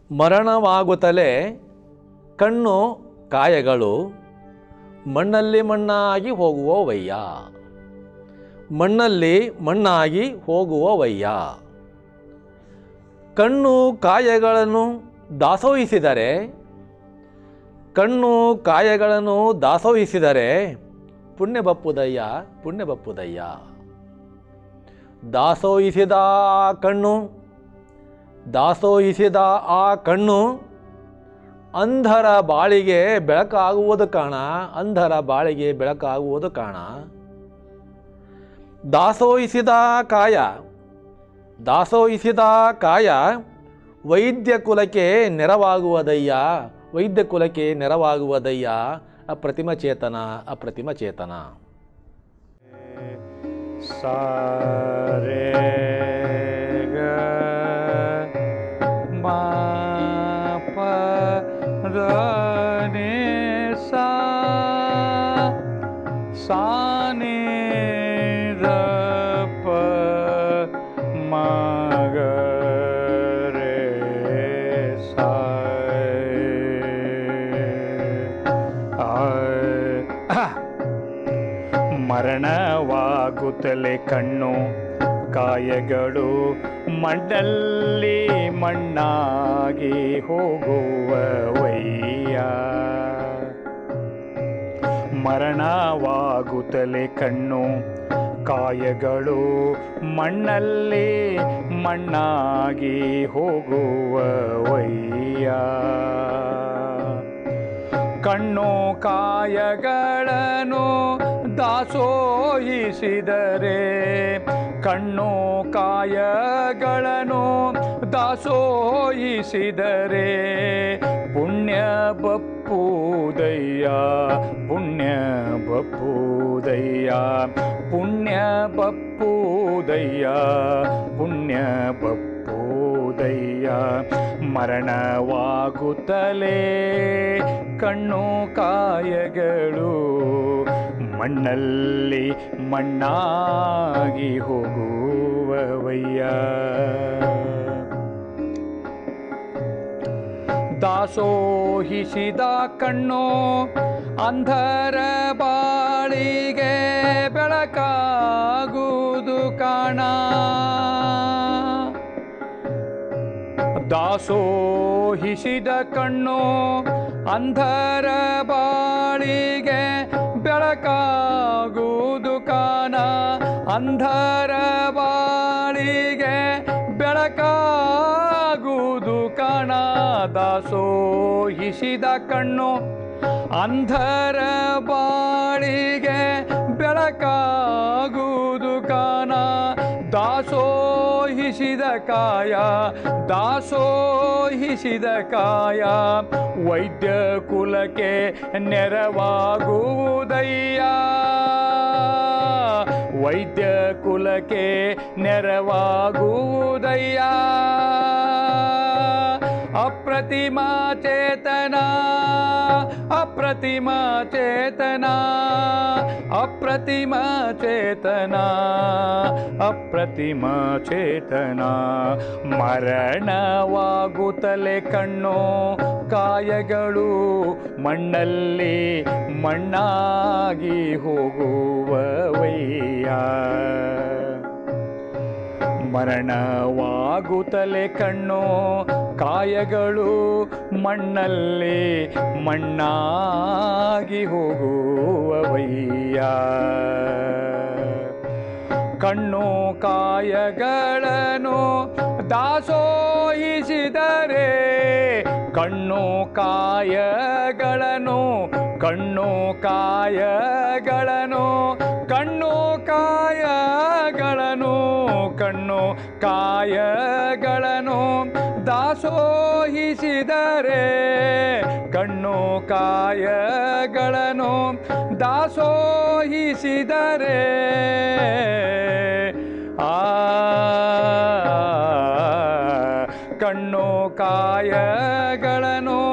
ಮರಣವಾಗುತ್ತಲೇ ಕಣ್ಣು ಕಾಯಗಳು ಮಣ್ಣಲ್ಲಿ ಮಣ್ಣಾಗಿ ಹೋಗುವವಯ್ಯ ಮಣ್ಣಲ್ಲಿ ಮಣ್ಣಾಗಿ ಹೋಗುವವಯ್ಯ ಕಣ್ಣು ಕಾಯಗಳನ್ನು ದಾಸೋಹಿಸಿದರೆ ಕಣ್ಣು ಕಾಯಗಳನ್ನು ದಾಸೋಹಿಸಿದರೆ ಪುಣ್ಯ ಬಪ್ಪುದಯ್ಯ ಪುಣ್ಯ ಬಪ್ಪುದಯ್ಯ ದಾಸೋಹಿಸಿದ ಆ ಕಣ್ಣು ದಾಸೋಹಿಸಿದ ಆ ಕಣ್ಣು ಅಂಧರ ಬಾಳಿಗೆ ಬೆಳಕಾಗುವುದು ಕಾಣ ಅಂಧರ ಬಾಳಿಗೆ ಬೆಳಕಾಗುವುದು ಕಾಣ ದಾಸೋಹಿಸಿದ ಕಾಯ ದಾಸೋಹಿಸಿದ ಕಾಯ ವೈದ್ಯ ಕುಲಕ್ಕೆ ನೆರವಾಗುವುದಯ್ಯ ವೈದ್ಯ ಕುಲಕ್ಕೆ ನೆರವಾಗುವುದಯ್ಯ ಅಪ್ರತಿಮ ಚೇತನ ಅಪ್ರತಿಮ ಚೇತನ ಸಾರೆ ಗ ಮಾ ಪ ದ ನಿ ಸಾ ಸಾ ನಿ ದ ಪ ಮ ಗ ರೇ ಸಾ ಆ ಮರಣವಾಗುತ್ತಲೇ ಕಣ್ಣು ಕಾಯಗಳು ಮಣ್ಣಲ್ಲಿ ಮಣ್ಣಾಗಿ ಹೋಗುವವಯ್ಯ ಮರಣವಾಗುತ್ತಲೇ ಕಣ್ಣು ಕಾಯಗಳು ಮಣ್ಣಲ್ಲಿ ಮಣ್ಣಾಗಿ ಹೋಗುವವಯ್ಯ ಕಣ್ಣು ಕಾಯಗಳನ್ನು ದಾಸೋಹಿಸಿದರೆ ಕಣ್ಣು ಕಾಯಗಳನ್ನು ದಾಸೋಹಿಸಿದರೆ ಪುಣ್ಯ ಬಪ್ಪುದಯ್ಯ ಪುಣ್ಯ ಬಪ್ಪುದಯ್ಯ ಪುಣ್ಯ ಬಪ್ಪುದಯ್ಯ ಪುಣ್ಯ ಬಪ್ಪುದಯ್ಯ ಮರಣವಾಗುತ್ತಲೇ ಕಣ್ಣು ಕಾಯಗಳು ಮಣ್ಣಲ್ಲಿ ಮಣ್ಣಾಗಿ ಹೋಗುವವಯ್ಯ ದಾಸೋಹಿಸಿದ ಕಣ್ಣು ಅಂಧರ ಬಾಳಿಗೆ ಬೆಳಕಾಗುವುದು ಕಾಣ ದಾಸೋಹಿಸಿದ ಕಣ್ಣು ಅಂಧರ ಬಾಳಿಗೆ ಬೆಳಕಾಗುವುದು ಕಾಣ ಅಂಧರ ಬಾಳಿಗೆ ಬೆಳಕಾಗುವುದು ಕಾಣ ದಾಸೋಹಿಸಿದ ಕಣ್ಣು ಅಂಧರ ಬಾಳಿಗೆ ಬೆಳಕಾಗುವುದು ಕಾಣ ದಾಸೋಹಿಸಿದ ಕಾಯ ದಾಸೋಹಿಸಿದ ಕಾಯ ವೈದ್ಯ ಕುಲಕ್ಕೆ ನೆರವಾಗುವುದಯ್ಯ ವೈದ್ಯ ಕುಲಕ್ಕೆ ನೆರವಾಗುವುದಯ್ಯ ಅಪ್ರತಿಮ ಚೇತನ ಅಪ್ರತಿಮ ಚೇತನ ಅಪ್ರತಿಮ ಚೇತನ ಅಪ್ರತಿಮ ಚೇತನ ಮರಣವಾಗುತ್ತಲೇ ಕಣ್ಣು ಕಾಯಗಳು ಮಣ್ಣಲ್ಲಿ ಮಣ್ಣಾಗಿ ಹೋಗುವವಯ್ಯ ಮರಣವಾಗುತ್ತಲೇ ಕಣ್ಣು ಕಾಯಗಳು ಮಣ್ಣಲ್ಲಿ ಮಣ್ಣಾಗಿ ಹೋಗುವವಯ್ಯ ಕಣ್ಣು ಕಾಯಗಳನ್ನು ದಾಸೋಹಿಸಿದರೆ ಕಣ್ಣು ಕಾಯಗಳನ್ನು ಕಣ್ಣು ಕಾಯಗಳನ್ನು ಕಣ್ಣು ಕಾಯಗಳನ್ನು ಕಣ್ಣು ಕಾಯಗಳನ್ನು ದಾಸೋಹಿಸಿದರೆ ಕಣ್ಣು ಕಾಯಗಳನ್ನು ದಾಸೋಹಿಸಿದರೆ ಆ ಕಣ್ಣು ಕಾಯಗಳನ್ನು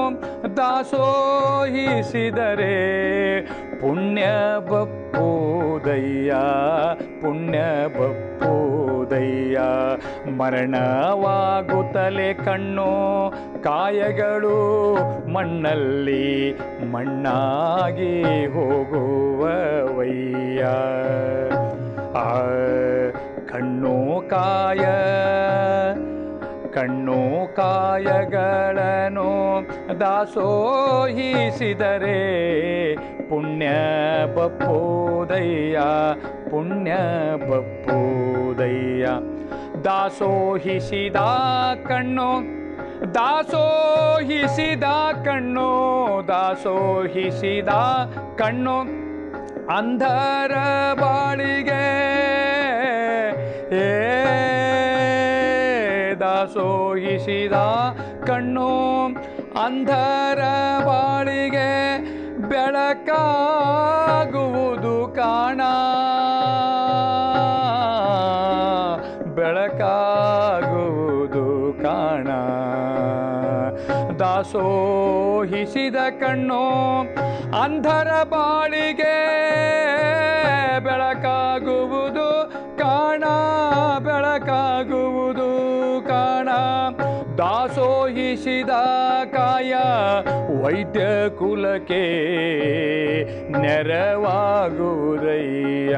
ದಾಸೋಹಿಸಿದರೆ ಪುಣ್ಯ ಬಪ್ಪುದಯ್ಯ ಪುಣ್ಯ ಬಪ್ಪುದಯ್ಯ ಮರಣವಾಗುತ್ತಲೇ ಕಣ್ಣು ಕಾಯಗಳು ಮಣ್ಣಲ್ಲಿ ಮಣ್ಣಾಗಿ ಹೋಗುವವಯ್ಯ ಆ ಕಣ್ಣು ಕಾಯ ಕಣ್ಣು ಕಾಯಗಳನ್ನು ದಾಸೋಹಿಸಿದರೆ ಪುಣ್ಯ ಬಪ್ಪುದಯ್ಯ ಪುಣ್ಯ ಬಪ್ಪುದಯ್ಯ ದಾಸೋಹಿಸಿದ ಕಣ್ಣು ದಾಸೋಹಿಸಿದ ಕಣ್ಣು ದಾಸೋಹಿಸಿದ ಕಣ್ಣು ಅಂಧರ ಬಾಳಿಗೆ ಏ ದಾಸೋಹಿಸಿದ ಕಣ್ಣು ಅಂಧರ ಬಾಳಿಗೆ ಬೆಳಕಾಗುವುದು ಕಾಣ ಬೆಳಕಾಗುವುದು ಕಾಣ ದಾಸೋಹಿಸಿದ ಕಣ್ಣು ಅಂಧರ ಬಾಳಿಗೆ ಬೆಳಕಾಗುವುದು ಕಾಣ ಬೆಳಕಾಗುವುದು ಕಾಣ ದಾಸೋಹಿಸಿದ ಕಾಯ ವೈದ್ಯ ಕುಲಕ್ಕೆ ನೆರವಾಗುವುದಯ್ಯ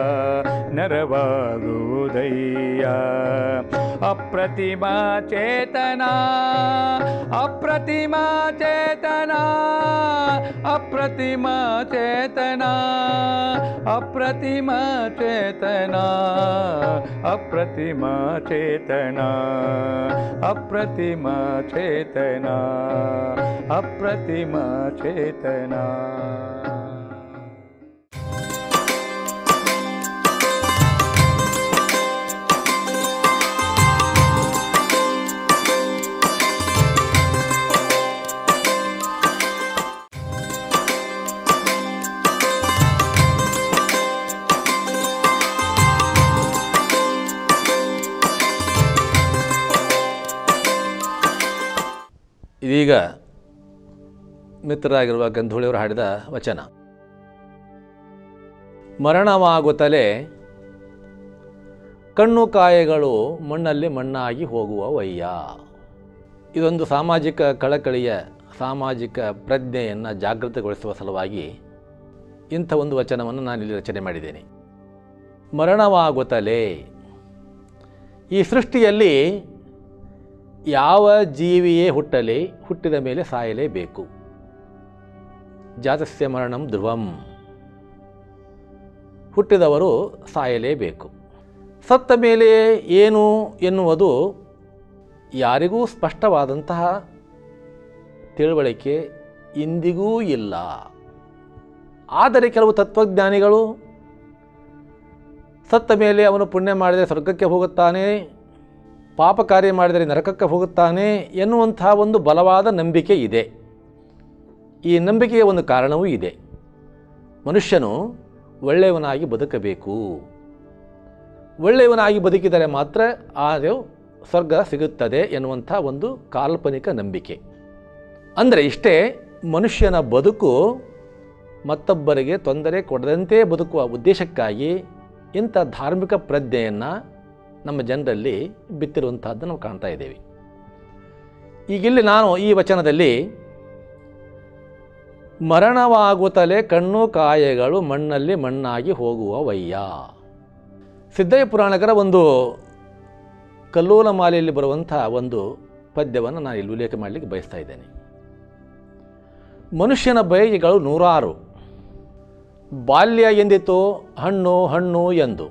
ನೆರವಾಗುವುದಯ್ಯ ಅಪ್ರತಿಮ ಚೇತನ ಅಪ್ರತಿಮ ಚೇತನ ಅಪ್ರತಿಮ ಚೇತನ ಅಪ್ರತಿಮ ಚೇತನ ಅಪ್ರತಿಮ ಚೇತನ ಅಪ್ರತಿಮ ಚೇತನ ಅಪ್ರತಿಮ ಚೇತನ ಇದೀಗ ಮಿತ್ರರಾಗಿರುವ ಗಂಧುಳಿಯವರು ಹಾಡಿದ ವಚನ ಮರಣವಾಗುತ್ತಲೇ ಕಣ್ಣು ಕಾಯಗಳು ಮಣ್ಣಲ್ಲಿ ಮಣ್ಣಾಗಿ ಹೋಗುವ ವಯ್ಯ ಇದೊಂದು ಸಾಮಾಜಿಕ ಕಳಕಳಿಯ ಸಾಮಾಜಿಕ ಪ್ರಜ್ಞೆಯನ್ನು ಜಾಗೃತಗೊಳಿಸುವ ಸಲುವಾಗಿ ಇಂಥ ಒಂದು ವಚನವನ್ನು ನಾನಿಲ್ಲಿ ರಚನೆ ಮಾಡಿದ್ದೇನೆ ಮರಣವಾಗುತ್ತಲೇ ಈ ಸೃಷ್ಟಿಯಲ್ಲಿ ಯಾವ ಜೀವಿಯೇ ಹುಟ್ಟಲಿ ಹುಟ್ಟಿದ ಮೇಲೆ ಸಾಯಲೇಬೇಕು ಜಾತಸ್ಯ ಮರಣಂ ಧ್ರುವಂ ಹುಟ್ಟಿದವರು ಸಾಯಲೇಬೇಕು ಸತ್ತ ಮೇಲೆ ಏನು ಎನ್ನುವುದು ಯಾರಿಗೂ ಸ್ಪಷ್ಟವಾದಂತಹ ತಿಳುವಳಿಕೆ ಇಂದಿಗೂ ಇಲ್ಲ ಆದರೆ ಕೆಲವು ತತ್ವಜ್ಞಾನಿಗಳು ಸತ್ತ ಮೇಲೆ ಅವನು ಪುಣ್ಯ ಮಾಡಿದರೆ ಸ್ವರ್ಗಕ್ಕೆ ಹೋಗುತ್ತಾನೆ ಪಾಪ ಕಾರ್ಯ ಮಾಡಿದರೆ ನರಕಕ್ಕೆ ಹೋಗುತ್ತಾನೆ ಎನ್ನುವಂತಹ ಒಂದು ಬಲವಾದ ನಂಬಿಕೆ ಇದೆ ಈ ನಂಬಿಕೆಯ ಒಂದು ಕಾರಣವೂ ಇದೆ ಮನುಷ್ಯನು ಒಳ್ಳೆಯವನಾಗಿ ಬದುಕಬೇಕು ಒಳ್ಳೆಯವನಾಗಿ ಬದುಕಿದರೆ ಮಾತ್ರ ಅದು ಸ್ವರ್ಗ ಸಿಗುತ್ತದೆ ಎನ್ನುವಂಥ ಒಂದು ಕಾಲ್ಪನಿಕ ನಂಬಿಕೆ ಅಂದರೆ ಇಷ್ಟೇ ಮನುಷ್ಯನ ಬದುಕು ಮತ್ತೊಬ್ಬರಿಗೆ ತೊಂದರೆ ಕೊಡದಂತೆ ಬದುಕುವ ಉದ್ದೇಶಕ್ಕಾಗಿ ಇಂಥ ಧಾರ್ಮಿಕ ಪ್ರಜ್ಞೆಯನ್ನು ನಮ್ಮ ಜನರಲ್ಲಿ ಬಿತ್ತಿರುವಂತಹದ್ದು ನಾವು ಕಾಣ್ತಾ ಇದ್ದೇವೆ ಈಗಿಲ್ಲಿ ನಾನು ಈ ವಚನದಲ್ಲಿ ಮರಣವಾಗುತ್ತಲೇ ಕಣ್ಣು ಕಾಯಗಳು ಮಣ್ಣಲ್ಲಿ ಮಣ್ಣಾಗಿ ಹೋಗುವ ವಯ್ಯ ಸಿದ್ದಯ್ಯ ಪುರಾಣಕರ ಒಂದು ಕಲ್ಲೂಲ ಮಾಲೆಯಲ್ಲಿ ಬರುವಂಥ ಒಂದು ಪದ್ಯವನ್ನು ನಾನು ಇಲ್ಲಿ ಉಲ್ಲೇಖ ಮಾಡಲಿಕ್ಕೆ ಬಯಸ್ತಾ ಇದ್ದೇನೆ ಮನುಷ್ಯನ ಬಯಕೆಗಳು ನೂರಾರು ಬಾಲ್ಯ ಎಂದಿತು ಹಣ್ಣು ಹಣ್ಣು ಎಂದು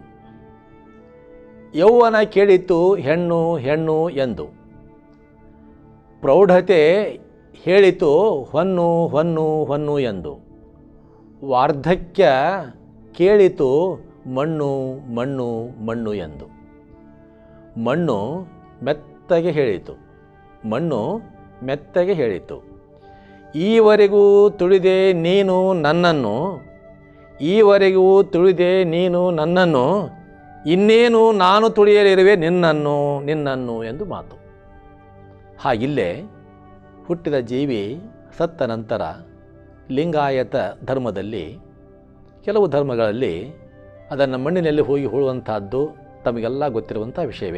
ಯೌವನ ಕೇಳಿತು ಹೆಣ್ಣು ಹೆಣ್ಣು ಎಂದು ಪ್ರೌಢತೆ ಹೇಳಿತು ಹೊನ್ನು ಹೊನ್ನು ಹೊನ್ನು ಎಂದು ವಾರ್ಧಕ್ಯ ಕೇಳಿತು ಮಣ್ಣು ಮಣ್ಣು ಮಣ್ಣು ಎಂದು ಮಣ್ಣು ಮೆತ್ತಗೆ ಹೇಳಿತು ಮಣ್ಣು ಮೆತ್ತಗೆ ಹೇಳಿತು ಈವರೆಗೂ ತುಳಿದೆ ನೀನು ನನ್ನನ್ನು ಈವರೆಗೂ ತುಳಿದೆ ನೀನು ನನ್ನನ್ನು ಇನ್ನೇನು ನಾನು ತುಳಿಯಲಿರುವೆ ನಿನ್ನನ್ನು ನಿನ್ನನ್ನು ಎಂದು ಮಾತು ಹಾಗಿಲ್ಲೇ ಹುಟ್ಟಿದ ಜೀವಿ ಸತ್ತ ನಂತರ ಲಿಂಗಾಯತ ಧರ್ಮದಲ್ಲಿ ಕೆಲವು ಧರ್ಮಗಳಲ್ಲಿ ಅದನ್ನು ಮಣ್ಣಿನಲ್ಲಿ ಹೋಗಿ ಹೂಳುವಂತಹದ್ದು ತಮಗೆಲ್ಲ ಗೊತ್ತಿರುವಂಥ ವಿಷಯವೇ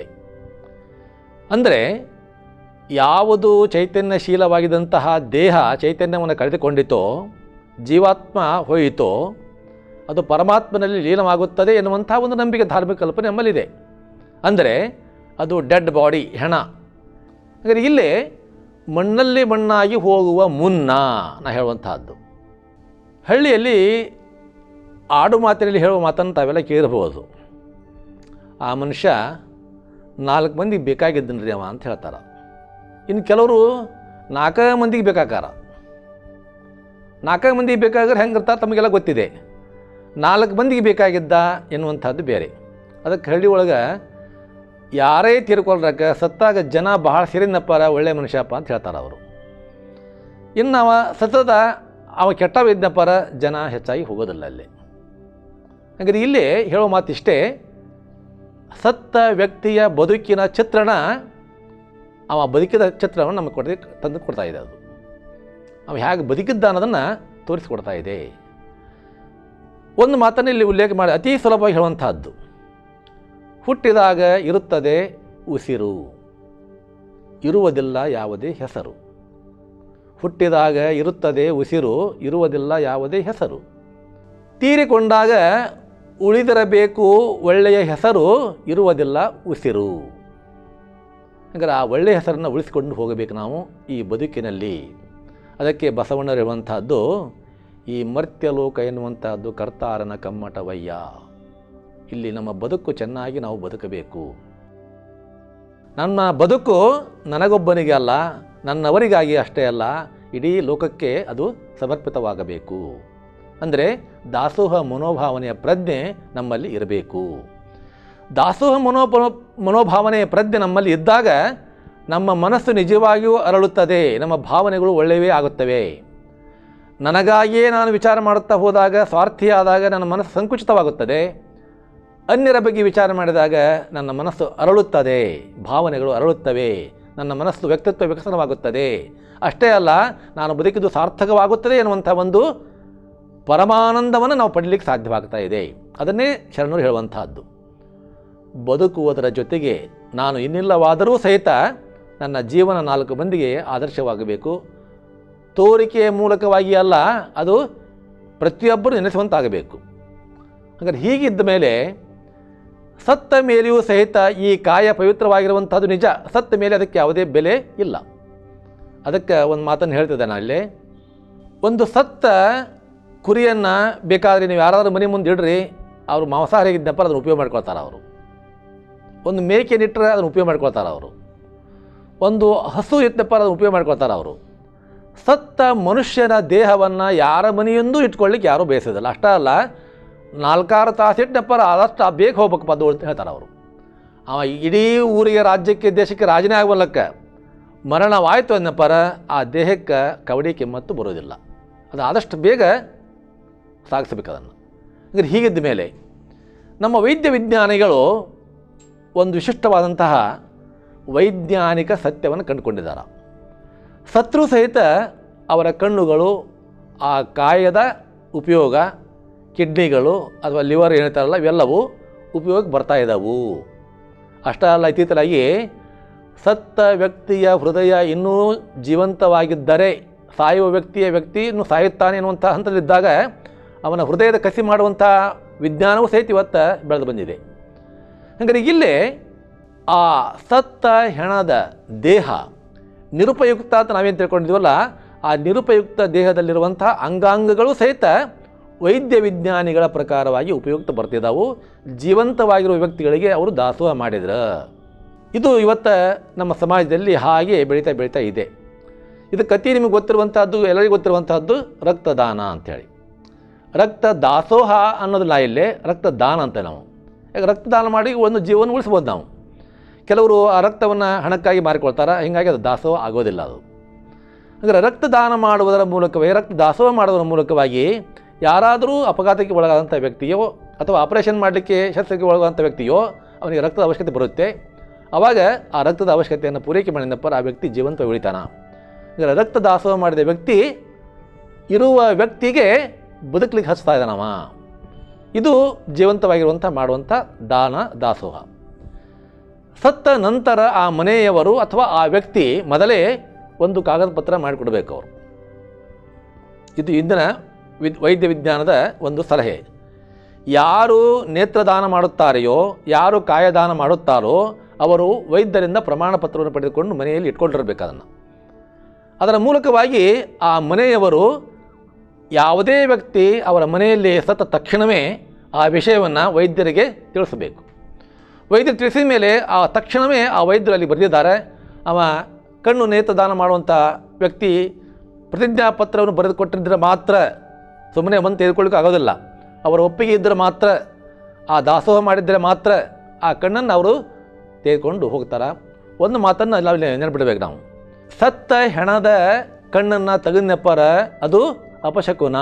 ಅಂದರೆ ಯಾವುದು ಚೈತನ್ಯಶೀಲವಾಗಿದ್ದಂತಹ ದೇಹ ಚೈತನ್ಯವನ್ನು ಕಳೆದುಕೊಂಡಿತೋ ಜೀವಾತ್ಮ ಹೋಯಿತೋ ಅದು ಪರಮಾತ್ಮನಲ್ಲಿ ಲೀನವಾಗುತ್ತದೆ ಎನ್ನುವಂಥ ಒಂದು ನಂಬಿಕೆ ಧಾರ್ಮಿಕ ಕಲ್ಪನೆ ನಮ್ಮಲ್ಲಿದೆ ಅಂದರೆ ಅದು ಡೆಡ್ ಬಾಡಿ ಹೆಣ ಹಾಗಾದರೆ ಇಲ್ಲೇ ಮಣ್ಣಲ್ಲಿ ಮಣ್ಣಾಗಿ ಹೋಗುವ ಮುನ್ನ ನಾ ಹೇಳುವಂತಹದ್ದು ಹಳ್ಳಿಯಲ್ಲಿ ಆಡು ಮಾತಿನಲ್ಲಿ ಹೇಳುವ ಮಾತನ್ನು ತಾವೆಲ್ಲ ಕೇಳಿರಬಹುದು ಆ ಮನುಷ್ಯ ನಾಲ್ಕು ಮಂದಿಗೆ ಬೇಕಾಗಿದ್ದನ್ರಿ ಅವ ಅಂತ ಹೇಳ್ತಾರೆ ಇನ್ನು ಕೆಲವರು ನಾಲ್ಕು ಮಂದಿಗೆ ಬೇಕಾಕಾರ ನಾಲ್ಕು ಮಂದಿಗೆ ಬೇಕಾದ್ರೆ ಹೆಂಗಿರ್ತಾರೆ ತಮಗೆಲ್ಲ ಗೊತ್ತಿದೆ ನಾಲ್ಕು ಮಂದಿಗೆ ಬೇಕಾಗಿದ್ದ ಎನ್ನುವಂಥದ್ದು ಬೇರೆ ಅದಕ್ಕೆ ಹಳ್ಳಿ ಒಳಗೆ ಯಾರೇ ತೀರ್ಕೊಳ್ರಕ್ಕ ಸತ್ತಾಗ ಜನ ಬಹಳ ಸಿರಿನಪ್ಪರ ಒಳ್ಳೆ ಮನುಷ್ಯಪ್ಪ ಅಂತ ಹೇಳ್ತಾರೆ ಅವರು ಇನ್ನು ಅವ ಸತ್ತದ ಅವ ಕೆಟ್ಟವ ಇದ್ನಪ್ಪರ ಜನ ಹೆಚ್ಚಾಗಿ ಹೋಗೋದಿಲ್ಲ ಅಲ್ಲಿ ಹಾಗಾದ್ರೆ ಇಲ್ಲಿ ಹೇಳೋ ಮಾತಿಷ್ಟೇ ಸತ್ತ ವ್ಯಕ್ತಿಯ ಬದುಕಿನ ಚಿತ್ರಣ ಅವ ಬದುಕಿದ ಚಿತ್ರವನ್ನು ನಮಗೆ ಕೊಡದೆ ತಂದು ಕೊಡ್ತಾ ಇದೆ ಅದು ಅವ ಹೇಗೆ ಬದುಕಿದ್ದ ಅನ್ನೋದನ್ನು ತೋರಿಸಿಕೊಡ್ತಾ ಇದೆ ಒಂದು ಮಾತನ್ನು ಇಲ್ಲಿ ಉಲ್ಲೇಖ ಮಾಡಿ ಅತಿ ಸುಲಭವಾಗಿ ಹೇಳುವಂತಹದ್ದು ಹುಟ್ಟಿದಾಗ ಇರುತ್ತದೆ ಉಸಿರು ಇರುವುದಿಲ್ಲ ಯಾವುದೇ ಹೆಸರು ಹುಟ್ಟಿದಾಗ ಇರುತ್ತದೆ ಉಸಿರು ಇರುವುದಿಲ್ಲ ಯಾವುದೇ ಹೆಸರು ತೀರಿಕೊಂಡಾಗ ಉಳಿದಿರಬೇಕು ಒಳ್ಳೆಯ ಹೆಸರು ಇರುವುದಿಲ್ಲ ಉಸಿರು ಹಾಗಾದ್ರೆ ಆ ಒಳ್ಳೆಯ ಹೆಸರನ್ನು ಉಳಿಸಿಕೊಂಡು ಹೋಗಬೇಕು ನಾವು ಈ ಬದುಕಿನಲ್ಲಿ ಅದಕ್ಕೆ ಬಸವಣ್ಣರು ಹೇಳುವಂತಹದ್ದು ಈ ಮರ್ತ್ಯಲೋಕ ಎನ್ನುವಂತಹದ್ದು ಕರ್ತಾರನ ಕಮ್ಮಟವಯ್ಯ ಇಲ್ಲಿ ನಮ್ಮ ಬದುಕು ಚೆನ್ನಾಗಿ ನಾವು ಬದುಕಬೇಕು ನನ್ನ ಬದುಕು ನನಗೊಬ್ಬನಿಗೆ ಅಲ್ಲ ನನ್ನವರಿಗಾಗಿ ಅಷ್ಟೇ ಅಲ್ಲ ಇಡೀ ಲೋಕಕ್ಕೆ ಅದು ಸಮರ್ಪಿತವಾಗಬೇಕು ಅಂದರೆ ದಾಸೋಹ ಮನೋಭಾವನೆಯ ಪ್ರಜ್ಞೆ ನಮ್ಮಲ್ಲಿ ಇರಬೇಕು ದಾಸೋಹ ಮನೋಭ ಮನೋಭಾವನೆಯ ಪ್ರಜ್ಞೆ ನಮ್ಮಲ್ಲಿ ಇದ್ದಾಗ ನಮ್ಮ ಮನಸ್ಸು ನಿಜವಾಗಿಯೂ ಅರಳುತ್ತದೆ ನಮ್ಮ ಭಾವನೆಗಳು ಒಳ್ಳೆಯವೇ ಆಗುತ್ತವೆ ನನಗಾಗಿಯೇ ನಾನು ವಿಚಾರ ಮಾಡುತ್ತಾ ಹೋದಾಗ ಸ್ವಾರ್ಥಿಯಾದಾಗ ನನ್ನ ಮನಸ್ಸು ಸಂಕುಚಿತವಾಗುತ್ತದೆ ಅನ್ಯರ ಬಗ್ಗೆ ವಿಚಾರ ಮಾಡಿದಾಗ ನನ್ನ ಮನಸ್ಸು ಅರಳುತ್ತದೆ ಭಾವನೆಗಳು ಅರಳುತ್ತವೆ ನನ್ನ ಮನಸ್ಸು ವ್ಯಕ್ತಿತ್ವ ವಿಕಸನವಾಗುತ್ತದೆ ಅಷ್ಟೇ ಅಲ್ಲ ನಾನು ಬದುಕಿದ್ದು ಸಾರ್ಥಕವಾಗುತ್ತದೆ ಎನ್ನುವಂಥ ಒಂದು ಪರಮಾನಂದವನ್ನು ನಾವು ಪಡೀಲಿಕ್ಕೆ ಸಾಧ್ಯವಾಗ್ತಾ ಇದೆ ಅದನ್ನೇ ಶರಣರು ಹೇಳುವಂತಹದ್ದು ಬದುಕುವುದರ ಜೊತೆಗೆ ನಾನು ಇನ್ನಿಲ್ಲವಾದರೂ ಸಹಿತ ನನ್ನ ಜೀವನ ನಾಲ್ಕು ಮಂದಿಗೆ ಆದರ್ಶವಾಗಬೇಕು ತೋರಿಕೆಯ ಮೂಲಕವಾಗಿ ಅಲ್ಲ ಅದು ಪ್ರತಿಯೊಬ್ಬರು ನೆನೆಸುವಂತಾಗಬೇಕು ಹಾಗಾದ್ರೆ ಹೀಗಿದ್ದ ಮೇಲೆ ಸತ್ತ ಮೇಲೆಯೂ ಸಹಿತ ಈ ಕಾಯ ಪವಿತ್ರವಾಗಿರುವಂಥದ್ದು ನಿಜ ಸತ್ತ ಮೇಲೆ ಅದಕ್ಕೆ ಯಾವುದೇ ಬೆಲೆ ಇಲ್ಲ ಅದಕ್ಕೆ ಒಂದು ಮಾತನ್ನು ಹೇಳ್ತಿದ್ದೆ ನಾನು ಅಲ್ಲಿ ಒಂದು ಸತ್ತ ಕುರಿಯನ್ನು ಬೇಕಾದರೆ ನೀವು ಯಾರಾದರೂ ಮನೆ ಮುಂದೆ ಇಡ್ರಿ ಅವರು ಮಾಂಸಾಹಾರ ಇದ್ದಪ್ಪ ಅದನ್ನು ಉಪಯೋಗ ಮಾಡ್ಕೊಳ್ತಾರೆ ಅವರು ಒಂದು ಮೇಕೆ ನಿಟ್ಟರೆ ಅದನ್ನು ಉಪಯೋಗ ಮಾಡ್ಕೊಳ್ತಾರೆ ಅವರು ಒಂದು ಹಸು ಇತ್ತಪ್ಪ ಅದನ್ನು ಉಪಯೋಗ ಮಾಡ್ಕೊಳ್ತಾರೆ ಅವರು ಸತ್ತ ಮನುಷ್ಯನ ದೇಹವನ್ನು ಯಾರ ಮನೆಯೊಂದೂ ಇಟ್ಕೊಳ್ಳಿಕ್ಕೆ ಯಾರೂ ಬಯಸೋದಿಲ್ಲ ಅಷ್ಟೇ ಅಲ್ಲ ನಾಲ್ಕಾರು ತಾಸು ಇಟ್ಟಪ್ಪ ಆದಷ್ಟು ಆ ಬೇಗ ಹೋಗ್ಬೇಕಪ್ಪ ಅದು ಅಂತ ಹೇಳ್ತಾರೆ ಅವರು ಅವ ಇಡೀ ಊರಿಗೆ ರಾಜ್ಯಕ್ಕೆ ದೇಶಕ್ಕೆ ರಾಜನೇ ಆಗಬಲ್ಲಕ್ಕ ಮರಣವಾಯಿತು ಅನ್ನಪ್ಪರ ಆ ದೇಹಕ್ಕೆ ಕವಡಿ ಕಿಮ್ಮತ್ತು ಬರೋದಿಲ್ಲ ಅದು ಆದಷ್ಟು ಬೇಗ ಸಾಗಿಸ್ಬೇಕು ಅದನ್ನು ಅಂದರೆ ಹೀಗಿದ್ದ ಮೇಲೆ ನಮ್ಮ ವೈದ್ಯ ವಿಜ್ಞಾನಿಗಳು ಒಂದು ವಿಶಿಷ್ಟವಾದಂತಹ ವೈಜ್ಞಾನಿಕ ಸತ್ಯವನ್ನು ಕಂಡುಕೊಂಡಿದ್ದಾರೆ ಸತ್ರು ಸಹಿತ ಅವರ ಕಣ್ಣುಗಳು ಆ ಕಾಯದ ಉಪಯೋಗ ಕಿಡ್ನಿಗಳು ಅಥವಾ ಲಿವರ್ ಹೇಳ್ತಾರಲ್ಲ ಇವೆಲ್ಲವೂ ಉಪಯೋಗಕ್ಕೆ ಬರ್ತಾ ಇದ್ದಾವು ಅಷ್ಟೇ ಅಲ್ಲ ಇತ್ತೀತಲಾಗಿ ಸತ್ತ ವ್ಯಕ್ತಿಯ ಹೃದಯ ಇನ್ನೂ ಜೀವಂತವಾಗಿದ್ದರೆ ಸಾಯುವ ವ್ಯಕ್ತಿಯ ವ್ಯಕ್ತಿ ಇನ್ನೂ ಸಾಯುತ್ತಾನೆ ಎನ್ನುವಂಥ ಹಂತದಲ್ಲಿದ್ದಾಗ ಅವನ ಹೃದಯದ ಕಸಿ ಮಾಡುವಂಥ ವಿಜ್ಞಾನವೂ ಸಹಿತ ಇವತ್ತು ಬೆಳೆದು ಬಂದಿದೆ ಹಾಗಾದ್ರೆ ಇಲ್ಲೇ ಆ ಸತ್ತ ಹೆಣದ ದೇಹ ನಿರುಪಯುಕ್ತ ಅಂತ ನಾವೇನು ತಿಳ್ಕೊಂಡಿದ್ದೀವಲ್ಲ ಆ ನಿರುಪಯುಕ್ತ ದೇಹದಲ್ಲಿರುವಂಥ ಅಂಗಾಂಗಗಳು ಸಹಿತ ವೈದ್ಯ ವಿಜ್ಞಾನಿಗಳ ಪ್ರಕಾರವಾಗಿ ಉಪಯುಕ್ತ ಬರ್ತಿದ್ದಾವು ಜೀವಂತವಾಗಿರುವ ವ್ಯಕ್ತಿಗಳಿಗೆ ಅವರು ದಾಸೋಹ ಮಾಡಿದ್ರು ಇದು ಇವತ್ತು ನಮ್ಮ ಸಮಾಜದಲ್ಲಿ ಹಾಗೆ ಬೆಳೀತಾ ಬೆಳೀತಾ ಇದೆ ಇದು ಕತಿ ನಿಮಗೆ ಗೊತ್ತಿರುವಂಥದ್ದು ಎಲ್ಲರಿಗೂ ಗೊತ್ತಿರುವಂಥದ್ದು ರಕ್ತದಾನ ಅಂಥೇಳಿ ರಕ್ತ ದಾಸೋಹ ಅನ್ನೋದಿಲ್ಲ ಇಲ್ಲಿ ರಕ್ತದಾನ ಅಂತ ನಾವು ಈಗ ರಕ್ತದಾನ ಮಾಡಿ ಒಂದು ಜೀವನ ಉಳಿಸ್ಬೋದು ನಾವು ಕೆಲವರು ಆ ರಕ್ತವನ್ನು ಹಣಕ್ಕಾಗಿ ಮಾರಿಕೊಳ್ತಾರೆ ಹೀಗಾಗಿ ಅದು ದಾಸೋಹ ಆಗೋದಿಲ್ಲ ಅದು ಅಂದರೆ ರಕ್ತದಾನ ಮಾಡುವುದರ ಮೂಲಕವೇ ರಕ್ತ ದಾಸೋಹ ಮಾಡುವುದರ ಮೂಲಕವಾಗಿ ಯಾರಾದರೂ ಅಪಘಾತಕ್ಕೆ ಒಳಗಾದಂಥ ವ್ಯಕ್ತಿಯೋ ಅಥವಾ ಆಪರೇಷನ್ ಮಾಡಲಿಕ್ಕೆ ಶಸ್ತ್ರಕ್ಕೆ ಒಳಗಾದಂಥ ವ್ಯಕ್ತಿಯೋ ಅವನಿಗೆ ರಕ್ತದ ಅವಶ್ಯಕತೆ ಬರುತ್ತೆ ಆವಾಗ ಆ ರಕ್ತದ ಅವಶ್ಯಕತೆಯನ್ನು ಪೂರೈಕೆ ಮಾಡಿದಪ್ಪರ ಆ ವ್ಯಕ್ತಿ ಜೀವಂತ ಉಳಿತಾನ ಅಂದರೆ ರಕ್ತ ದಾಸೋಹ ಮಾಡಿದ ವ್ಯಕ್ತಿ ಇರುವ ವ್ಯಕ್ತಿಗೆ ಬದುಕಲಿಕ್ಕೆ ಹಚ್ತಾ ಇದ್ದಾನವ ಇದು ಜೀವಂತವಾಗಿರುವಂಥ ಮಾಡುವಂಥ ದಾನ ದಾಸೋಹ ಸತ್ತ ನಂತರ ಆ ಮನೆಯವರು ಅಥವಾ ಆ ವ್ಯಕ್ತಿ ಮೊದಲೇ ಒಂದು ಕಾಗದ ಪತ್ರ ಮಾಡಿಕೊಡ್ಬೇಕು ಅವರು ಇದು ಇಂದಿನ ವಿದ್ ವೈದ್ಯ ವಿಜ್ಞಾನದ ಒಂದು ಸಲಹೆ ಯಾರು ನೇತ್ರದಾನ ಮಾಡುತ್ತಾರೆಯೋ ಯಾರು ಕಾಯದಾನ ಮಾಡುತ್ತಾರೋ ಅವರು ವೈದ್ಯರಿಂದ ಪ್ರಮಾಣ ಪತ್ರವನ್ನು ಪಡೆದುಕೊಂಡು ಮನೆಯಲ್ಲಿ ಇಟ್ಕೊಂಡಿರಬೇಕು ಅದನ್ನು ಅದರ ಮೂಲಕವಾಗಿ ಆ ಮನೆಯವರು ಯಾವುದೇ ವ್ಯಕ್ತಿ ಅವರ ಮನೆಯಲ್ಲಿ ಸತ್ತ ತಕ್ಷಣವೇ ಆ ವಿಷಯವನ್ನು ವೈದ್ಯರಿಗೆ ತಿಳಿಸಬೇಕು ವೈದ್ಯರು ತಿಳಿಸಿದ ಮೇಲೆ ಆ ತಕ್ಷಣವೇ ಆ ವೈದ್ಯರು ಅಲ್ಲಿ ಬರೆದಿದ್ದಾರೆ ಅವ ಕಣ್ಣು ನೇತ್ರದಾನ ಮಾಡುವಂಥ ವ್ಯಕ್ತಿ ಪ್ರತಿಜ್ಞಾ ಪತ್ರವನ್ನು ಬರೆದುಕೊಟ್ಟಿದ್ದರೆ ಮಾತ್ರ ಸುಮ್ಮನೆ ಬಂದು ತೆಗೆದುಕೊಳ್ಳಿಕ್ಕೆ ಆಗೋದಿಲ್ಲ ಅವರ ಒಪ್ಪಿಗೆ ಇದ್ದರೆ ಮಾತ್ರ ಆ ದಾಸೋಹ ಮಾಡಿದರೆ ಮಾತ್ರ ಆ ಕಣ್ಣನ್ನು ಅವರು ತೆಗೆದುಕೊಂಡು ಹೋಗ್ತಾರೆ ಒಂದು ಮಾತನ್ನು ನಾವು ನೆನಪಿಡಬೇಕು ನಾವು ಸತ್ತ ಹೆಣದ ಕಣ್ಣನ್ನು ತೆಗೆದನೆಪ್ಪರ ಅದು ಅಪಶಕುನ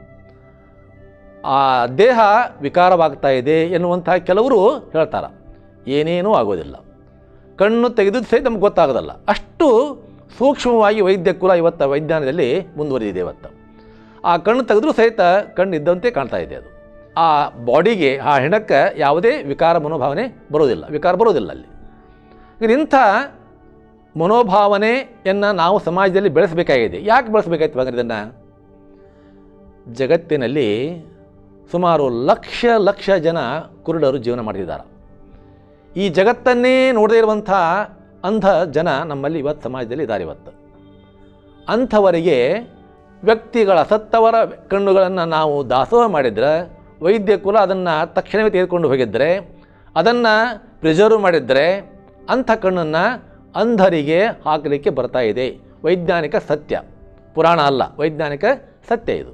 ಆ ದೇಹ ವಿಕಾರವಾಗ್ತಾ ಇದೆ ಎನ್ನುವಂಥ ಕೆಲವರು ಹೇಳ್ತಾರೆ ಏನೇನೂ ಆಗೋದಿಲ್ಲ ಕಣ್ಣು ತೆಗೆದು ಸಹಿತ ನಮ್ಗೆ ಗೊತ್ತಾಗೋದಲ್ಲ ಅಷ್ಟು ಸೂಕ್ಷ್ಮವಾಗಿ ವೈದ್ಯ ಕುಲ ಇವತ್ತು ವೈಜ್ಞಾನದಲ್ಲಿ ಮುಂದುವರಿದಿದೆ ಇವತ್ತು ಆ ಕಣ್ಣು ತೆಗೆದ್ರೂ ಸಹಿತ ಕಣ್ಣು ಇದ್ದಂತೆ ಕಾಣ್ತಾ ಇದೆ ಅದು ಆ ಬಾಡಿಗೆ ಆ ಹೆಣಕ್ಕೆ ಯಾವುದೇ ವಿಕಾರ ಮನೋಭಾವನೆ ಬರೋದಿಲ್ಲ ವಿಕಾರ ಬರೋದಿಲ್ಲ ಅಲ್ಲಿ ಈಗ ಇಂಥ ಮನೋಭಾವನೆಯನ್ನು ನಾವು ಸಮಾಜದಲ್ಲಿ ಬೆಳೆಸಬೇಕಾಗಿದೆ ಯಾಕೆ ಬೆಳೆಸಬೇಕಾಯ್ತು ಹಾಗಾದ್ರೆ ಇದನ್ನು ಜಗತ್ತಿನಲ್ಲಿ ಸುಮಾರು ಲಕ್ಷ ಲಕ್ಷ ಜನ ಕುರುಡರು ಜೀವನ ಮಾಡ್ತಿದ್ದಾರೆ ಈ ಜಗತ್ತನ್ನೇ ನೋಡದೇ ಇರುವಂಥ ಅಂಧ ಜನ ನಮ್ಮಲ್ಲಿ ಇವತ್ತು ಸಮಾಜದಲ್ಲಿ ಇದ್ದಾರೆ ಇವತ್ತು ಅಂಥವರಿಗೆ ವ್ಯಕ್ತಿಗಳ ಸತ್ತವರ ಕಣ್ಣುಗಳನ್ನು ನಾವು ದಾಸೋಹ ಮಾಡಿದರೆ ವೈದ್ಯ ಕುಲ ಅದನ್ನು ತಕ್ಷಣವೇ ತೆಗೆದುಕೊಂಡು ಹೋಗಿದ್ದರೆ ಅದನ್ನು ಪ್ರಿಸರ್ವ್ ಮಾಡಿದರೆ ಅಂಥ ಕಣ್ಣನ್ನು ಅಂಧರಿಗೆ ಹಾಕಲಿಕ್ಕೆ ಬರ್ತಾ ಇದೆ ವೈಜ್ಞಾನಿಕ ಸತ್ಯ ಪುರಾಣ ಅಲ್ಲ ವೈಜ್ಞಾನಿಕ ಸತ್ಯ ಇದು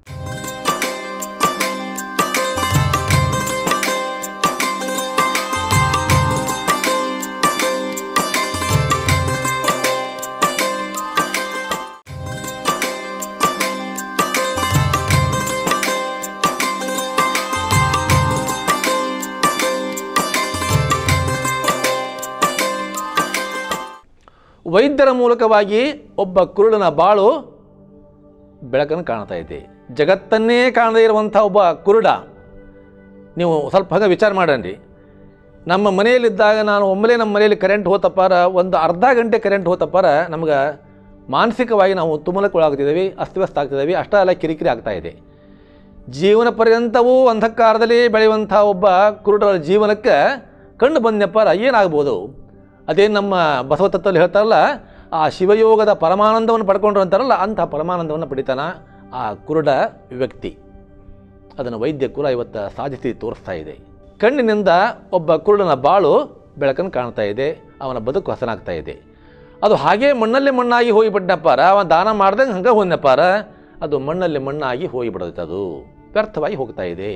ವೈದ್ಯರ ಮೂಲಕವಾಗಿ ಒಬ್ಬ ಕುರುಡನ ಬಾಳು ಬೆಳಕನ್ನು ಕಾಣ್ತಾ ಇದೆ ಜಗತ್ತನ್ನೇ ಕಾಣದೇ ಇರುವಂಥ ಒಬ್ಬ ಕುರುಡ ನೀವು ಸ್ವಲ್ಪ ಹಾಗೆ ವಿಚಾರ ಮಾಡನ್ರಿ ನಮ್ಮ ಮನೆಯಲ್ಲಿದ್ದಾಗ ನಾನು ಒಮ್ಮೆಲೇ ನಮ್ಮ ಮನೆಯಲ್ಲಿ ಕರೆಂಟ್ ಹೋತಪ್ಪಾರ ಒಂದು ಅರ್ಧ ಗಂಟೆ ಕರೆಂಟ್ ಹೋತಪ್ಪಾರ ನಮ್ಗೆ ಮಾನಸಿಕವಾಗಿ ನಾವು ತುಮಲಕ್ಕೊಳಾಗ್ತಿದ್ದೀವಿ ಅಸ್ತವ್ಯಸ್ತ ಆಗ್ತಿದ್ದೀವಿ ಅಷ್ಟೇ ಅಲ್ಲ ಕಿರಿಕಿರಿ ಆಗ್ತಾ ಇದೆ ಜೀವನ ಪರ್ಯಂತವೂ ಅಂಧಕಾರದಲ್ಲಿ ಬೆಳೆಯುವಂಥ ಒಬ್ಬ ಕುರುಡರ ಜೀವನಕ್ಕೆ ಕಣ್ಣು ಬಂದಪ್ಪಾರ ಏನಾಗ್ಬೋದು ಅದೇ ನಮ್ಮ ಬಸವ ತತ್ವದಲ್ಲಿ ಹೇಳ್ತಾರಲ್ಲ ಆ ಶಿವಯೋಗದ ಪರಮಾನಂದವನ್ನು ಪಡ್ಕೊಂಡ್ರು ಅಂತಾರಲ್ಲ ಅಂಥ ಪರಮಾನಂದವನ್ನು ಪಡಿತಾನ ಆ ಕುರುಡ ವ್ಯಕ್ತಿ ಅದನ್ನು ವೈದ್ಯ ಕುಲ ಇವತ್ತು ಸಾಧಿಸಿ ತೋರಿಸ್ತಾ ಇದೆ ಕಣ್ಣಿನಿಂದ ಒಬ್ಬ ಕುರುಡನ ಬಾಳು ಬೆಳಕನ್ನು ಕಾಣ್ತಾ ಇದೆ ಅವನ ಬದುಕು ಹಸನಾಗ್ತಾ ಇದೆ ಅದು ಹಾಗೇ ಮಣ್ಣಲ್ಲಿ ಮಣ್ಣಾಗಿ ಹೋಗಿಬಿಟ್ಟನಪ್ಪಾರ ಅವ ದಾನ ಮಾಡ್ದಂಗೆ ಹಂಗೆ ಹೋದ್ನಪ್ಪಾರ ಅದು ಮಣ್ಣಲ್ಲಿ ಮಣ್ಣಾಗಿ ಹೋಗಿಬಿಡುತ್ತೆ ಅದು ವ್ಯರ್ಥವಾಗಿ ಹೋಗ್ತಾ ಇದೆ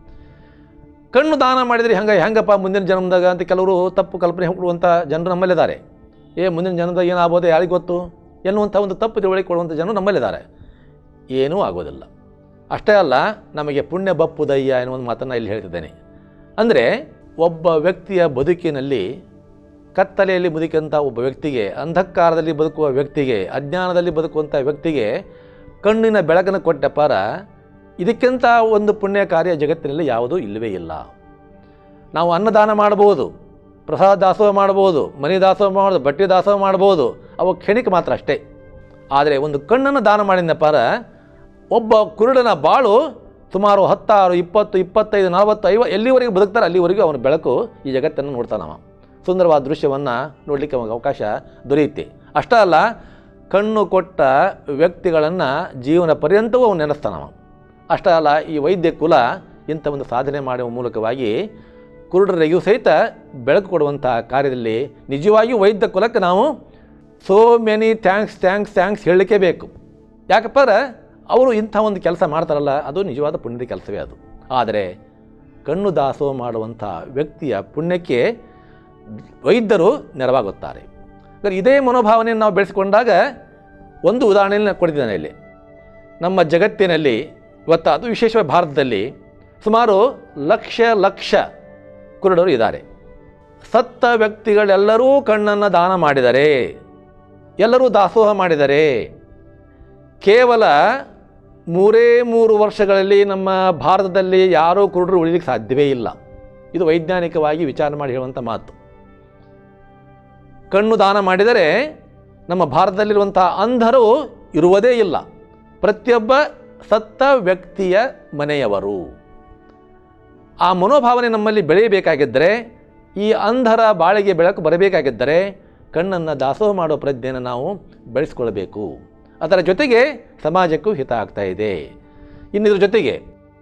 ಕಣ್ಣು ದಾನ ಮಾಡಿದರೆ ಹಂಗೆ ಹೆಂಗಪ್ಪ ಮುಂದಿನ ಜನ್ಮದಾಗ ಅಂತ ಕೆಲವರು ತಪ್ಪು ಕಲ್ಪನೆ ಕೊಡುವಂಥ ಜನರು ನಮ್ಮಲ್ಲಿದ್ದಾರೆ ಏ ಮುಂದಿನ ಜನ್ಮದಾಗ ಏನಾಗ್ಬೋದು ಯಾರಿಗೆ ಗೊತ್ತು ಎನ್ನುವಂಥ ಒಂದು ತಪ್ಪು ತಿಳುವಳಿಕೆ ಕೊಡುವಂಥ ಜನರು ನಮ್ಮಲ್ಲಿದ್ದಾರೆ ಏನೂ ಆಗೋದಿಲ್ಲ ಅಷ್ಟೇ ಅಲ್ಲ ನಮಗೆ ಪುಣ್ಯ ಬಪ್ಪುದಯ್ಯ ಎನ್ನುವ ಒಂದು ಮಾತನ್ನು ಇಲ್ಲಿ ಹೇಳ್ತಿದ್ದೇನೆ ಅಂದರೆ ಒಬ್ಬ ವ್ಯಕ್ತಿಯ ಬದುಕಿನಲ್ಲಿ ಕತ್ತಲೆಯಲ್ಲಿ ಬದುಕಂಥ ಒಬ್ಬ ವ್ಯಕ್ತಿಗೆ ಅಂಧಕಾರದಲ್ಲಿ ಬದುಕುವ ವ್ಯಕ್ತಿಗೆ ಅಜ್ಞಾನದಲ್ಲಿ ಬದುಕುವಂಥ ವ್ಯಕ್ತಿಗೆ ಕಣ್ಣಿನ ಬೆಳಕನ್ನು ಕೊಟ್ಟಪಾರ ಇದಕ್ಕಿಂತ ಒಂದು ಪುಣ್ಯ ಕಾರ್ಯ ಜಗತ್ತಿನಲ್ಲಿ ಯಾವುದೂ ಇಲ್ಲವೇ ಇಲ್ಲ ನಾವು ಅನ್ನದಾನ ಮಾಡ್ಬೋದು ಪ್ರಸಾದ ದಾಸೋಹ ಮಾಡ್ಬೋದು ಮನೆ ದಾಸೋಹ ಮಾಡ್ಬೋದು ಬಟ್ಟೆ ದಾಸೋಹ ಮಾಡ್ಬೋದು ಅವು ಕ್ಷಣಿಕ ಮಾತ್ರ ಅಷ್ಟೇ ಆದರೆ ಒಂದು ಕಣ್ಣನ್ನು ದಾನ ಮಾಡಿದಪ್ಪಾರ ಒಬ್ಬ ಕುರುಡನ ಬಾಳು ಸುಮಾರು ಹತ್ತಾರು ಇಪ್ಪತ್ತು ಇಪ್ಪತ್ತೈದು ನಲವತ್ತು ಐವ ಎಲ್ಲಿವರೆಗೆ ಬದುಕ್ತಾರೆ ಅಲ್ಲಿವರೆಗೂ ಅವನ ಬೆಳಕು ಈ ಜಗತ್ತನ್ನು ನೋಡ್ತಾನವ ಸುಂದರವಾದ ದೃಶ್ಯವನ್ನು ನೋಡಲಿಕ್ಕೆ ಅವನಿಗೆ ಅವಕಾಶ ದೊರೆಯುತ್ತೆ ಅಷ್ಟೇ ಅಲ್ಲ ಕಣ್ಣು ಕೊಟ್ಟ ವ್ಯಕ್ತಿಗಳನ್ನು ಜೀವನ ಪರ್ಯಂತವೂ ಅವನು ನೆನೆಸ್ತಾನವ ಅಷ್ಟೇ ಅಲ್ಲ ಈ ವೈದ್ಯ ಕುಲ ಇಂಥ ಒಂದು ಸಾಧನೆ ಮಾಡುವ ಮೂಲಕವಾಗಿ ಕುರುಡರಿಗೂ ಸಹಿತ ಬೆಳಕು ಕೊಡುವಂಥ ಕಾರ್ಯದಲ್ಲಿ ನಿಜವಾಗಿಯೂ ವೈದ್ಯ ಕುಲಕ್ಕೆ ನಾವು so many thanks thanks thanks ಹೇಳಲಿಕ್ಕೆ ಬೇಕು ಯಾಕಪ್ಪ ಅಂದ್ರೆ ಅವರು ಇಂಥ ಒಂದು ಕೆಲಸ ಮಾಡ್ತಾರಲ್ಲ ಅದು ನಿಜವಾದ ಪುಣ್ಯದ ಕೆಲಸವೇ ಅದು ಆದರೆ ಕಣ್ಣು ದಾಸೋಹ ಮಾಡುವಂಥ ವ್ಯಕ್ತಿಯ ಪುಣ್ಯಕ್ಕೆ ವೈದ್ಯರು ನೆರವಾಗುತ್ತಾರೆ ಹಾಗಾದ್ರೆ ಇದೇ ಮನೋಭಾವನೆಯನ್ನು ನಾವು ಬೆಳೆಸಿಕೊಂಡಾಗ ಒಂದು ಉದಾಹರಣೆಯನ್ನು ಕೊಡ್ತಿದ್ದಾನೆ ಇಲ್ಲಿ ನಮ್ಮ ಜಗತ್ತಿನಲ್ಲಿ ಇವತ್ತು ಅದು ವಿಶೇಷವಾಗಿ ಭಾರತದಲ್ಲಿ ಸುಮಾರು ಲಕ್ಷ ಲಕ್ಷ ಕುರುಡರು ಇದ್ದಾರೆ ಸತ್ತ ವ್ಯಕ್ತಿಗಳೆಲ್ಲರೂ ಕಣ್ಣನ್ನು ದಾನ ಮಾಡಿದರೆ ಎಲ್ಲರೂ ದಾಸೋಹ ಮಾಡಿದರೆ ಕೇವಲ ಮೂರೇ ಮೂರು ವರ್ಷಗಳಲ್ಲಿ ನಮ್ಮ ಭಾರತದಲ್ಲಿ ಯಾರೂ ಕುರುಡರು ಉಳಿಲಿಕ್ಕೆ ಸಾಧ್ಯವೇ ಇಲ್ಲ ಇದು ವೈಜ್ಞಾನಿಕವಾಗಿ ವಿಚಾರ ಮಾಡಿ ಹೇಳುವಂಥ ಮಾತು ಕಣ್ಣು ದಾನ ಮಾಡಿದರೆ ನಮ್ಮ ಭಾರತದಲ್ಲಿರುವಂಥ ಅಂಧರು ಇರುವುದೇ ಇಲ್ಲ ಪ್ರತಿಯೊಬ್ಬ ಸತ್ತ ವ್ಯಕ್ತಿಯ ಮನೆಯವರು ಆ ಮನೋಭಾವನೆ ನಮ್ಮಲ್ಲಿ ಬೆಳೆಯಬೇಕಾಗಿದ್ದರೆ ಈ ಅಂಧರ ಬಾಳಿಗೆ ಬೆಳಕು ಬರಬೇಕಾಗಿದ್ದರೆ ಕಣ್ಣನ್ನು ದಾಸೋಹ ಮಾಡೋ ಪ್ರಜ್ಞೆಯನ್ನು ನಾವು ಬೆಳೆಸ್ಕೊಳ್ಬೇಕು ಅದರ ಜೊತೆಗೆ ಸಮಾಜಕ್ಕೂ ಹಿತ ಆಗ್ತಾ ಇದೆ ಇನ್ನಿದ್ರ ಜೊತೆಗೆ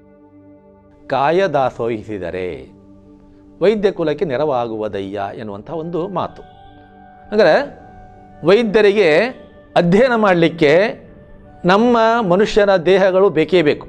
ಕಾಯ ದಾಸೋಹಿಸಿದರೆ ವೈದ್ಯ ಕುಲಕ್ಕೆ ನೆರವಾಗುವುದಯ್ಯ ಎನ್ನುವಂಥ ಒಂದು ಮಾತು ಅಂದರೆ ವೈದ್ಯರಿಗೆ ಅಧ್ಯಯನ ಮಾಡಲಿಕ್ಕೆ ನಮ್ಮ ಮನುಷ್ಯನ ದೇಹಗಳು ಬೇಕೇ ಬೇಕು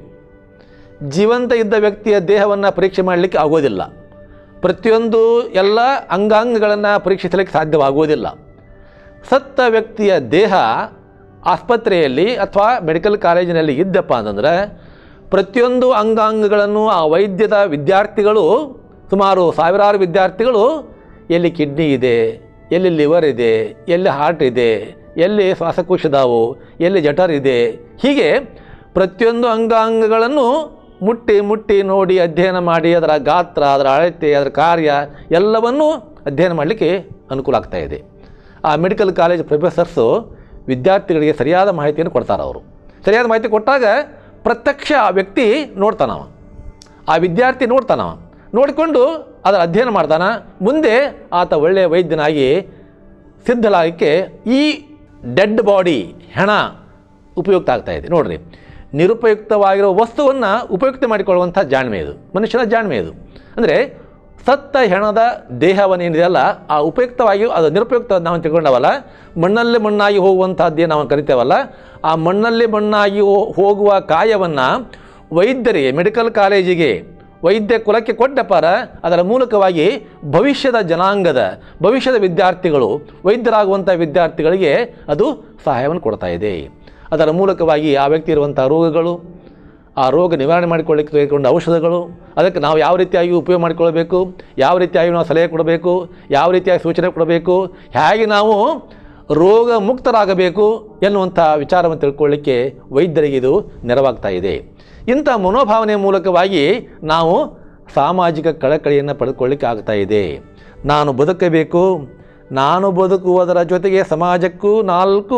ಜೀವಂತ ಇದ್ದ ವ್ಯಕ್ತಿಯ ದೇಹವನ್ನು ಪರೀಕ್ಷೆ ಮಾಡಲಿಕ್ಕೆ ಆಗೋದಿಲ್ಲ ಪ್ರತಿಯೊಂದು ಎಲ್ಲ ಅಂಗಾಂಗಗಳನ್ನು ಪರೀಕ್ಷಿಸಲಿಕ್ಕೆ ಸಾಧ್ಯವಾಗುವುದಿಲ್ಲ ಸತ್ತ ವ್ಯಕ್ತಿಯ ದೇಹ ಆಸ್ಪತ್ರೆಯಲ್ಲಿ ಅಥವಾ ಮೆಡಿಕಲ್ ಕಾಲೇಜಿನಲ್ಲಿ ಇದ್ದಪ್ಪ ಅಂತಂದರೆ ಪ್ರತಿಯೊಂದು ಅಂಗಾಂಗಗಳನ್ನು ಆ ವೈದ್ಯದ ವಿದ್ಯಾರ್ಥಿಗಳು ಸುಮಾರು ಸಾವಿರಾರು ವಿದ್ಯಾರ್ಥಿಗಳು ಎಲ್ಲಿ ಕಿಡ್ನಿ ಇದೆ ಎಲ್ಲಿ ಲಿವರ್ ಇದೆ ಎಲ್ಲಿ ಹಾರ್ಟ್ ಇದೆ ಎಲ್ಲಿ ಶ್ವಾಸಕೋಶದಾವು ಎಲ್ಲಿ ಜಠರ್ ಇದೆ ಹೀಗೆ ಪ್ರತಿಯೊಂದು ಅಂಗಾಂಗಗಳನ್ನು ಮುಟ್ಟಿ ಮುಟ್ಟಿ ನೋಡಿ ಅಧ್ಯಯನ ಮಾಡಿ ಅದರ ಗಾತ್ರ ಅದರ ಅಳತೆ ಅದರ ಕಾರ್ಯ ಎಲ್ಲವನ್ನೂ ಅಧ್ಯಯನ ಮಾಡಲಿಕ್ಕೆ ಅನುಕೂಲ ಆಗ್ತಾ ಇದೆ ಆ ಮೆಡಿಕಲ್ ಕಾಲೇಜ್ ಪ್ರೊಫೆಸರ್ಸು ವಿದ್ಯಾರ್ಥಿಗಳಿಗೆ ಸರಿಯಾದ ಮಾಹಿತಿಯನ್ನು ಕೊಡ್ತಾರೆ ಅವರು ಸರಿಯಾದ ಮಾಹಿತಿ ಕೊಟ್ಟಾಗ ಪ್ರತ್ಯಕ್ಷ ಆ ವ್ಯಕ್ತಿ ನೋಡ್ತಾನವ ಆ ವಿದ್ಯಾರ್ಥಿ ನೋಡ್ತಾನವ ನೋಡಿಕೊಂಡು ಅದರ ಅಧ್ಯಯನ ಮಾಡ್ತಾನ ಮುಂದೆ ಆತ ಒಳ್ಳೆಯ ವೈದ್ಯನಾಗಿ ಸಿದ್ಧಲಾಗಕ್ಕೆ ಈ ಡೆಡ್ ಬಾಡಿ ಹೆಣ ಉಪಯುಕ್ತ ಆಗ್ತಾ ಇದೆ ನೋಡ್ರಿ ನಿರುಪಯುಕ್ತವಾಗಿರೋ ವಸ್ತುವನ್ನು ಉಪಯುಕ್ತ ಮಾಡಿಕೊಳ್ಳುವಂಥ ಜಾಣ್ಮೆ ಇದು ಮನುಷ್ಯನ ಜಾಣ್ಮೆ ಇದು ಅಂದರೆ ಸತ್ತ ಹೆಣದ ದೇಹವನ್ನೇನಿದೆಯಲ್ಲ ಆ ಉಪಯುಕ್ತವಾಗಿ ಅದು ನಿರುಪಯುಕ್ತ ನಾವು ತಿಳ್ಕೊಂಡವಲ್ಲ ಮಣ್ಣಲ್ಲಿ ಮಣ್ಣಾಗಿ ಹೋಗುವಂಥದ್ದೇ ನಾವು ಕರಿತೇವಲ್ಲ ಆ ಮಣ್ಣಲ್ಲಿ ಮಣ್ಣಾಗಿ ಹೋ- ಹೋಗುವ ಕಾಯವನ್ನು ವೈದ್ಯರಿಗೆ ಮೆಡಿಕಲ್ ಕಾಲೇಜಿಗೆ ವೈದ್ಯ ಕುಲಕ್ಕೆ ಕೊಟ್ಟಪಾರ ಅದರ ಮೂಲಕವಾಗಿ ಭವಿಷ್ಯದ ಜನಾಂಗದ ಭವಿಷ್ಯದ ವಿದ್ಯಾರ್ಥಿಗಳು ವೈದ್ಯರಾಗುವಂಥ ವಿದ್ಯಾರ್ಥಿಗಳಿಗೆ ಅದು ಸಹಾಯವನ್ನು ಕೊಡ್ತಾ ಇದೆ ಅದರ ಮೂಲಕವಾಗಿ ಆ ವ್ಯಕ್ತಿ ಇರುವಂಥ ರೋಗಗಳು ಆ ರೋಗ ನಿವಾರಣೆ ಮಾಡಿಕೊಳ್ಳಿಕ್ಕೆ ತೆಗೆದುಕೊಂಡ ಔಷಧಗಳು ಅದಕ್ಕೆ ನಾವು ಯಾವ ರೀತಿಯಾಗಿ ಉಪಯೋಗ ಮಾಡಿಕೊಳ್ಬೇಕು ಯಾವ ರೀತಿಯಾಗಿ ನಾವು ಸಲಹೆ ಕೊಡಬೇಕು ಯಾವ ರೀತಿಯಾಗಿ ಸೂಚನೆ ಕೊಡಬೇಕು ಹೇಗೆ ನಾವು ರೋಗ ಮುಕ್ತರಾಗಬೇಕು ಎನ್ನುವಂಥ ವಿಚಾರವನ್ನು ತಿಳ್ಕೊಳ್ಳಿಕ್ಕೆ ವೈದ್ಯರಿಗೆ ಇದು ನೆರವಾಗ್ತಾ ಇದೆ ಇಂಥ ಮನೋಭಾವನೆಯ ಮೂಲಕವಾಗಿ ನಾವು ಸಾಮಾಜಿಕ ಕಳಕಳಿಯನ್ನು ಪಡೆದುಕೊಳ್ಳಿಕ್ಕೆ ಆಗ್ತಾ ಇದೆ ನಾನು ಬದುಕಬೇಕು ನಾನು ಬದುಕುವುದರ ಜೊತೆಗೆ ಸಮಾಜಕ್ಕೂ ನಾಲ್ಕು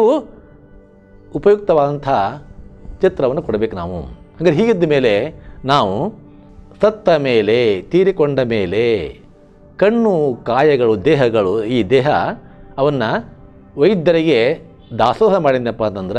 ಉಪಯುಕ್ತವಾದಂಥ ಚಿತ್ರವನ್ನು ಕೊಡಬೇಕು ನಾವು ಹಾಗಾದ್ರೆ ಹೀಗಿದ್ದ ಮೇಲೆ ನಾವು ಸತ್ತ ಮೇಲೆ ತೀರಿಕೊಂಡ ಮೇಲೆ ಕಣ್ಣು ಕಾಯಗಳು ದೇಹಗಳು ಈ ದೇಹ ಅವನ್ನು ವೈದ್ಯರಿಗೆ ದಾಸೋಹ ಮಾಡಿದ್ನಪ್ಪ ಅಂತಂದರೆ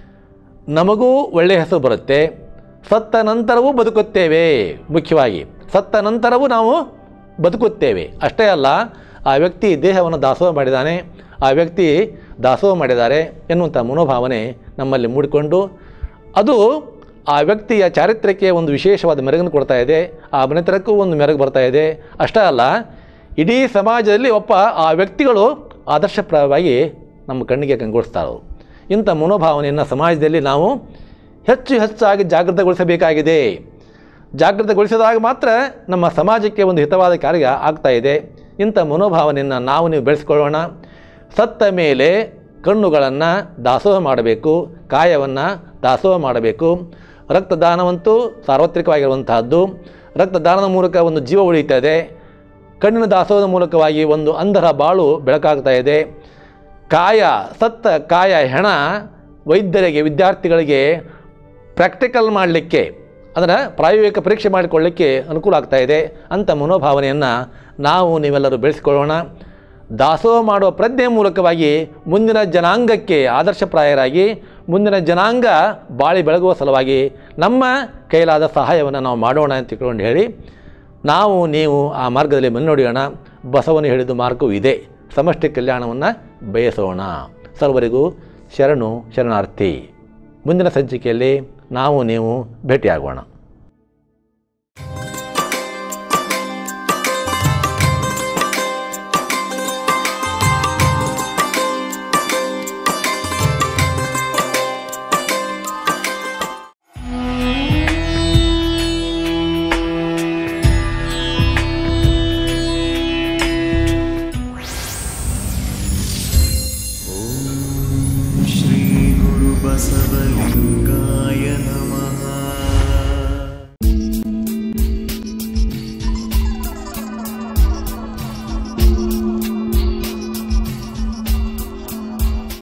ನಮಗೂ ಒಳ್ಳೆಯ ಹೆಸರು ಬರುತ್ತೆ ಸತ್ತ ನಂತರವೂ ಬದುಕುತ್ತೇವೆ ಮುಖ್ಯವಾಗಿ ಸತ್ತ ನಂತರವೂ ನಾವು ಬದುಕುತ್ತೇವೆ ಅಷ್ಟೇ ಅಲ್ಲ ಆ ವ್ಯಕ್ತಿ ದೇಹವನ್ನು ದಾಸೋಹ ಮಾಡಿದ್ದಾನೆ ಆ ವ್ಯಕ್ತಿ ದಾಸೋಹ ಮಾಡಿದ್ದಾರೆ ಎನ್ನುವಂಥ ಮನೋಭಾವನೆ ನಮ್ಮಲ್ಲಿ ಮೂಡಿಕೊಂಡು ಅದು ಆ ವ್ಯಕ್ತಿಯ ಚಾರಿತ್ರ್ಯಕ್ಕೆ ಒಂದು ವಿಶೇಷವಾದ ಮೆರುಗನ್ನು ಕೊಡ್ತಾ ಇದೆ ಆ ಮನೆತನಕ್ಕೂ ಒಂದು ಮೆರುಗು ಬರ್ತಾ ಇದೆ ಅಷ್ಟೇ ಅಲ್ಲ ಇಡೀ ಸಮಾಜದಲ್ಲಿ ಒಬ್ಬ ಆ ವ್ಯಕ್ತಿಗಳು ಆದರ್ಶಪ್ರಾಯವಾಗಿ ನಮ್ಮ ಕಣ್ಣಿಗೆ ಕಂಗೊಳಿಸ್ತಾರೆ ಅವರು ಇಂಥ ಮನೋಭಾವನೆಯನ್ನು ಸಮಾಜದಲ್ಲಿ ನಾವು ಹೆಚ್ಚು ಹೆಚ್ಚಾಗಿ ಜಾಗೃತಗೊಳಿಸಬೇಕಾಗಿದೆ ಜಾಗೃತಗೊಳಿಸಿದಾಗ ಮಾತ್ರ ನಮ್ಮ ಸಮಾಜಕ್ಕೆ ಒಂದು ಹಿತವಾದ ಕಾರ್ಯ ಆಗ್ತಾ ಇದೆ ಇಂಥ ಮನೋಭಾವನೆಯನ್ನು ನಾವು ನೀವು ಬೆಳೆಸ್ಕೊಳ್ಳೋಣ ಸತ್ತ ಮೇಲೆ ಕಣ್ಣುಗಳನ್ನು ದಾಸೋಹ ಮಾಡಬೇಕು ಕಾಯವನ್ನು ದಾಸೋಹ ಮಾಡಬೇಕು ರಕ್ತದಾನವಂತೂ ಸಾರ್ವತ್ರಿಕವಾಗಿರುವಂತಹದ್ದು ರಕ್ತದಾನದ ಮೂಲಕ ಒಂದು ಜೀವ ಉಳಿಯುತ್ತದೆ ಕಣ್ಣಿನ ದಾಸೋಹದ ಮೂಲಕವಾಗಿ ಒಂದು ಅಂಧರ ಬಾಳು ಬೆಳಕಾಗ್ತಾ ಇದೆ ಕಾಯ ಸತ್ತ ಕಾಯ ಹೆಣ ವೈದ್ಯರಿಗೆ ವಿದ್ಯಾರ್ಥಿಗಳಿಗೆ ಪ್ರಾಕ್ಟಿಕಲ್ ಮಾಡಲಿಕ್ಕೆ ಅದನ್ನು ಪ್ರಾಯೋಗಿಕ ಪರೀಕ್ಷೆ ಮಾಡಿಕೊಳ್ಳಿಕ್ಕೆ ಅನುಕೂಲ ಆಗ್ತಾ ಇದೆ ಅಂಥ ಮನೋಭಾವನೆಯನ್ನು ನಾವು ನೀವೆಲ್ಲರೂ ಬೆಳೆಸಿಕೊಳ್ಳೋಣ ದಾಸೋಹ ಮಾಡುವ ಪ್ರಜ್ಞೆ ಮೂಲಕವಾಗಿ ಮುಂದಿನ ಜನಾಂಗಕ್ಕೆ ಆದರ್ಶಪ್ರಾಯರಾಗಿ ಮುಂದಿನ ಜನಾಂಗ ಬಾಳಿ ಬೆಳಗುವ ಸಲುವಾಗಿ ನಮ್ಮ ಕೈಲಾದ ಸಹಾಯವನ್ನು ನಾವು ಮಾಡೋಣ ಅಂತ ತಿಳ್ಕೊಂಡು ಹೇಳಿ ನಾವು ನೀವು ಆ ಮಾರ್ಗದಲ್ಲಿ ಮುನ್ನಡೆಯೋಣ ಬಸವನು ಹೇಳಿದ ಮಾರ್ಗವೂ ಇದೆ ಸಮಷ್ಟಿ ಕಲ್ಯಾಣವನ್ನು ಬಯಸೋಣ ಸರ್ವರಿಗೂ ಶರಣು ಶರಣಾರ್ಥಿ ಮುಂದಿನ ಸಂಚಿಕೆಯಲ್ಲಿ ನಾವು ನೀವು ಭೇಟಿಯಾಗೋಣ